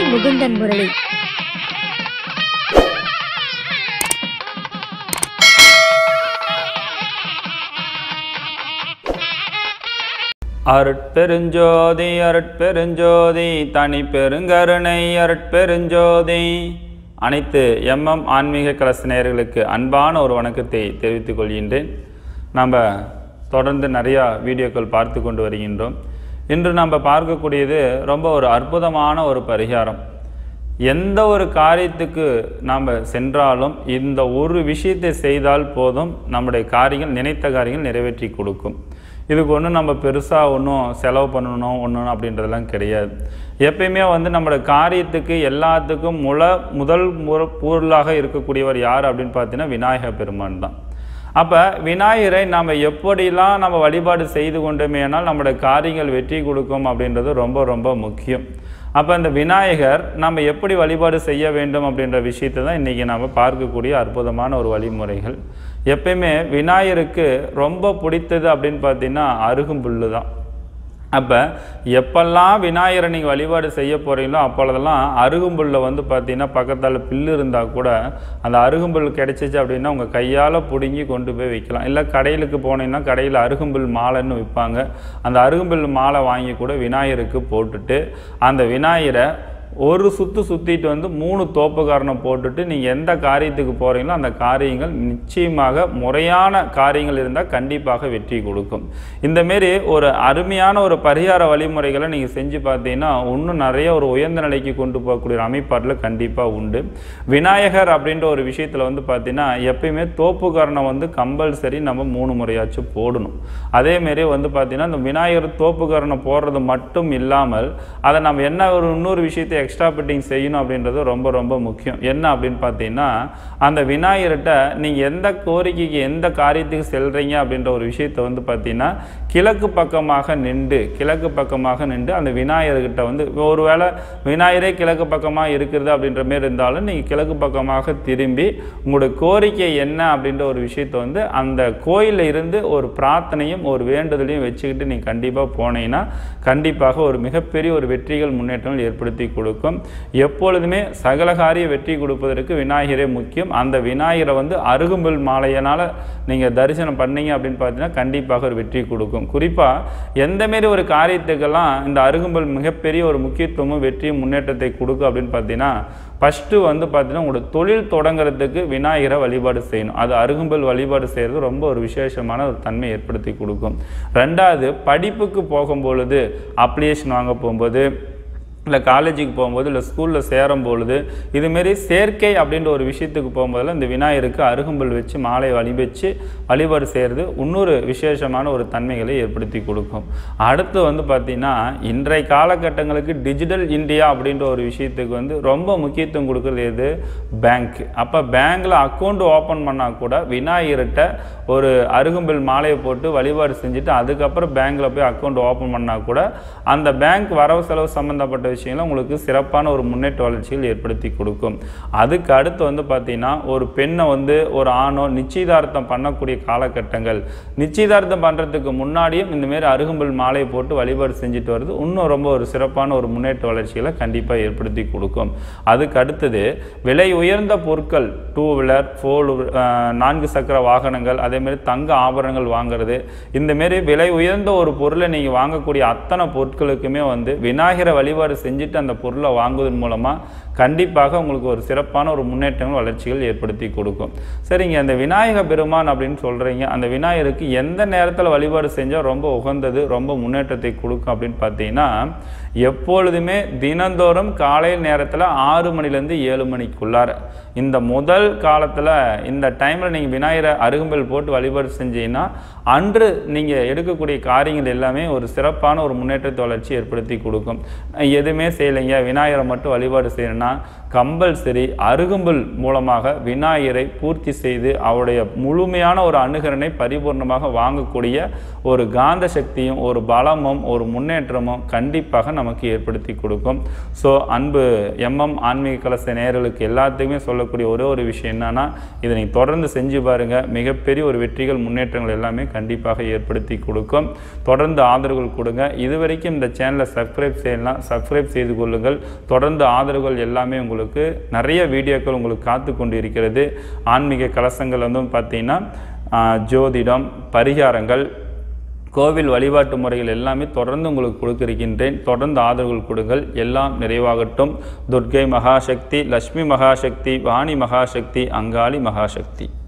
முகுந்தன் முரளி அருட்பெருஞ்சோதி அருட்பெருஞ்சோதி தனி பெருங்கருணை அருட்பெருஞ்சோதி அனைத்து எம்எம் ஆன்மீக கலச நேயர்களுக்கு அன்பான ஒரு வணக்கத்தை தெரிவித்துக் கொள்கின்றேன் நம்ம தொடர்ந்து நிறையா வீடியோக்கள் பார்த்து கொண்டு வருகின்றோம் இன்று நம்ம பார்க்கக்கூடியது ரொம்ப ஒரு அற்புதமான ஒரு பரிகாரம் எந்த ஒரு காரியத்துக்கு நாம் சென்றாலும் இந்த ஒரு விஷயத்தை செய்தால் போதும் நம்முடைய காரியங்கள் நினைத்த காரியங்கள் நிறைவேற்றி கொடுக்கும் இதுக்கு ஒன்றும் நம்ம பெருசாக ஒன்றும் செலவு பண்ணணும் ஒன்றும் அப்படின்றதெல்லாம் கிடையாது எப்பயுமே வந்து நம்மளோட காரியத்துக்கு எல்லாத்துக்கும் முல முதல் முற பொருளாக இருக்கக்கூடியவர் யார் அப்படின்னு பார்த்தீங்கன்னா விநாயக பெருமான் தான் அப்போ விநாயகரை நாம் எப்படிலாம் நம்ம வழிபாடு செய்து கொண்டோமேனால் நம்மளோட காரியங்கள் வெற்றி கொடுக்கும் அப்படின்றது ரொம்ப ரொம்ப முக்கியம் அப்போ அந்த விநாயகர் நம்ம எப்படி வழிபாடு செய்ய வேண்டும் அப்படின்ற விஷயத்தை தான் இன்றைக்கி நாம் பார்க்கக்கூடிய அற்புதமான ஒரு வழிமுறைகள் எப்பயுமே விநாயகருக்கு ரொம்ப பிடித்தது அப்படின்னு பார்த்தீங்கன்னா அருகும்புல்லு தான் அப்போ எப்பெல்லாம் விநாயகரை நீங்கள் வழிபாடு செய்ய போகிறீங்களோ அப்பொழுதெல்லாம் அருகும்புல்ல வந்து பார்த்தீங்கன்னா பக்கத்தால் பில்லு இருந்தால் கூட அந்த அருகும்புல் கிடைச்சிச்சு அப்படின்னா உங்கள் கையால் பிடுங்கி கொண்டு போய் வைக்கலாம் இல்லை கடையிலுக்கு போனீங்கன்னா கடையில் அருகும்புல் மாலைன்னு விற்பாங்க அந்த அருகும்புல் மாலை வாங்கி கூட விநாயகருக்கு போட்டுட்டு அந்த விநாயகரை ஒரு சுற்று சுற்றிட்டு வந்து மூணு தோப்புக்காரணம் போட்டுட்டு நீங்கள் எந்த காரியத்துக்கு போகிறீங்களோ அந்த காரியங்கள் நிச்சயமாக முறையான காரியங்கள் இருந்தால் கண்டிப்பாக வெற்றி கொடுக்கும் இந்தமாரி ஒரு அருமையான ஒரு பரிகார வழிமுறைகளை நீங்கள் செஞ்சு பார்த்தீங்கன்னா இன்னும் நிறைய ஒரு உயர்ந்த நிலைக்கு கொண்டு போகக்கூடிய ஒரு அமைப்பாட்டில் கண்டிப்பாக உண்டு விநாயகர் அப்படின்ற ஒரு விஷயத்தில் வந்து பார்த்தீங்கன்னா எப்பயுமே தோப்புக்காரணம் வந்து கம்பல்சரி நம்ம மூணு முறையாச்சும் போடணும் அதேமாரி வந்து பார்த்தீங்கன்னா இந்த விநாயகர் தோப்புக்காரணம் போடுறது மட்டும் இல்லாமல் அதை நம்ம என்ன ஒரு இன்னொரு விஷயத்தை எக்ஸ்ட்ரா பிட்டிங் செய்யணும் அப்படின்றது ரொம்ப ரொம்ப முக்கியம் என்ன அப்படின்னு பார்த்தீங்கன்னா அந்த விநாயகர்கிட்ட நீங்கள் எந்த கோரிக்கைக்கு எந்த காரியத்துக்கு செல்றீங்க அப்படின்ற ஒரு விஷயத்தை வந்து பார்த்தீங்கன்னா கிழக்கு பக்கமாக நின்று கிழக்கு பக்கமாக நின்று அந்த விநாயகர்கிட்ட வந்து ஒருவேளை விநாயகரே கிழக்கு பக்கமாக இருக்கிறது அப்படின்ற மாரி இருந்தாலும் நீங்கள் கிழக்கு பக்கமாக திரும்பி உங்களுடைய கோரிக்கை என்ன அப்படின்ற ஒரு விஷயத்தை வந்து அந்த கோயிலில் இருந்து ஒரு பிரார்த்தனையும் ஒரு வேண்டுதலையும் வச்சுக்கிட்டு நீங்கள் கண்டிப்பாக போனீங்கன்னா கண்டிப்பாக ஒரு மிகப்பெரிய ஒரு வெற்றிகள் முன்னேற்றங்கள் ஏற்படுத்தி கொடுக்கும் எப்பொழுதுமே சகலகாரிய வெற்றி கொடுப்பதற்கு விநாயகரே முக்கியம் அந்த விநாயகரை வந்து அருகும்புல் மாலையினால் நீங்கள் தரிசனம் பண்ணீங்க அப்படின்னு பார்த்தீங்கன்னா கண்டிப்பாக ஒரு வெற்றி கொடுக்கும் குறிப்பாக எந்தமாரி ஒரு காரியத்துக்கெல்லாம் இந்த அருகும்புல் மிகப்பெரிய ஒரு முக்கியத்துவமும் வெற்றியும் முன்னேற்றத்தை கொடுக்கும் அப்படின்னு பார்த்தீங்கன்னா ஃபஸ்ட்டு வந்து பார்த்தீங்கன்னா உங்களோட தொழில் தொடங்குறதுக்கு விநாயகரை வழிபாடு செய்யணும் அது அருகும்பல் வழிபாடு செய்கிறது ரொம்ப ஒரு விசேஷமான ஒரு தன்மை ஏற்படுத்தி கொடுக்கும் ரெண்டாவது படிப்புக்கு போகும்பொழுது அப்ளிகேஷன் வாங்க போகும்போது இல்லை காலேஜுக்கு போகும்போது இல்லை ஸ்கூலில் சேரும் பொழுது இதுமாரி சேர்க்கை அப்படின்ற ஒரு விஷயத்துக்கு போகும்போதில் இந்த விநாயகருக்கு அருகம்புல் வச்சு மாலை வழி வச்சு வழிபாடு செய்கிறது இன்னொரு விசேஷமான ஒரு தன்மைகளை ஏற்படுத்தி கொடுக்கும் அடுத்து வந்து பார்த்திங்கன்னா இன்றைய காலகட்டங்களுக்கு டிஜிட்டல் இந்தியா அப்படின்ற ஒரு விஷயத்துக்கு வந்து ரொம்ப முக்கியத்துவம் கொடுக்குறது எது பேங்க் அப்போ பேங்க்கில் அக்கௌண்ட் ஓப்பன் பண்ணால் கூட விநாயகர்கிட்ட ஒரு அருகம்பில் மாலையை போட்டு வழிபாடு செஞ்சுட்டு அதுக்கப்புறம் பேங்க்கில் போய் அக்கௌண்ட் ஓப்பன் பண்ணால் கூட அந்த பேங்க் வரவு செலவு சம்மந்தப்பட்ட விஷயங்கள் உங்களுக்கு சிறப்பான ஒரு முன்னேற்ற வளர்ச்சிகள் ஏற்படுத்தி கொடுக்கும் அதுக்கு அடுத்து வந்து பார்த்திங்கன்னா ஒரு பெண்ணை வந்து ஒரு ஆணோ நிச்சயதார்த்தம் பண்ணக்கூடிய காலகட்டங்கள் நிச்சயதார்த்தம் பண்ணுறதுக்கு முன்னாடியும் இந்தமாரி அருகம்புல் மாலையை போட்டு வழிபாடு செஞ்சுட்டு வருது இன்னும் ரொம்ப ஒரு சிறப்பான ஒரு முன்னேற்ற வளர்ச்சிகளை கண்டிப்பாக ஏற்படுத்தி கொடுக்கும் அதுக்கு அடுத்தது விலை உயர்ந்த பொருட்கள் டூ வீலர் ஃபோர் நான்கு சக்கர வாகனங்கள் அதேமாரி தங்க ஆபரணங்கள் வாங்குறது இந்தமாரி விலை உயர்ந்த ஒரு பொருளை நீங்கள் வாங்கக்கூடிய அத்தனை பொருட்களுக்குமே வந்து விநாயகரை வழிபாடு செஞ்சுட்டு அந்த பொருளை வாங்குவதன் மூலமாக கண்டிப்பாக உங்களுக்கு ஒரு சிறப்பான ஒரு முன்னேற்றங்கள் வளர்ச்சிகள் ஏற்படுத்தி கொடுக்கும் சரிங்க அந்த விநாயக பெருமான் அப்படின்னு சொல்கிறீங்க அந்த விநாயகருக்கு எந்த நேரத்தில் வழிபாடு செஞ்சால் ரொம்ப உகந்தது ரொம்ப முன்னேற்றத்தை கொடுக்கும் அப்படின்னு பார்த்தீங்கன்னா எப்பொழுதுமே தினந்தோறும் காலை நேரத்தில் ஆறு மணிலேருந்து ஏழு மணிக்குள்ளார இந்த முதல் காலத்தில் இந்த டைமில் நீங்கள் விநாயகரை அருகம்பல் போட்டு வழிபாடு செஞ்சீங்கன்னா அன்று நீங்கள் எடுக்கக்கூடிய காரியங்கள் எல்லாமே ஒரு சிறப்பான ஒரு முன்னேற்றத்தை வளர்ச்சி ஏற்படுத்தி கொடுக்கும் எதுவுமே செய்யலைங்க விநாயகரை மட்டும் வழிபாடு செய்யணும்னா கம்பல்சரி அருகம்புல் மூலமாக விநாயகரை பூர்த்தி செய்து அவருடைய முழுமையான ஒரு அணுகரனை பரிபூர்ணமாக வாங்கக்கூடிய ஒரு காந்த சக்தியும் ஒரு பலமும் ஒரு முன்னேற்றமும் கண்டிப்பாக நமக்கு ஏற்படுத்தி கொடுக்கும் ஸோ அன்பு எம்எம் ஆன்மீக கலச நேயர்களுக்கு எல்லாத்துக்குமே சொல்லக்கூடிய ஒரே ஒரு விஷயம் என்னன்னா இதை நீங்கள் தொடர்ந்து செஞ்சு பாருங்கள் மிகப்பெரிய ஒரு வெற்றிகள் முன்னேற்றங்கள் எல்லாமே கண்டிப்பாக ஏற்படுத்தி கொடுக்கும் தொடர்ந்து ஆதரவுகள் கொடுங்க இதுவரைக்கும் இந்த சேனலை சப்ஸ்கிரைப் செய்யலாம் சப்ஸ்கிரைப் செய்து கொள்ளுங்கள் தொடர்ந்து ஆதரவுகள் எல்லாமே உங்களுக்கு நிறைய வீடியோக்கள் உங்களுக்கு காத்து கொண்டு இருக்கிறது ஆன்மீக கலசங்கள் வந்து பார்த்தீங்கன்னா ஆஹ், ஜோதிடம் பரிகாரங்கள் கோவில் வழிபாட்டு முறைகள் எல்லாமே தொடர்ந்து உங்களுக்கு கொடுக்கிருக்கின்றேன் தொடர்ந்து ஆதரவுகள் கொடுங்கள் எல்லாம் நிறைவாகட்டும் துர்க்கை மகாசக்தி லக்ஷ்மி மகாசக்தி வாணி மகாசக்தி அங்காளி மகாசக்தி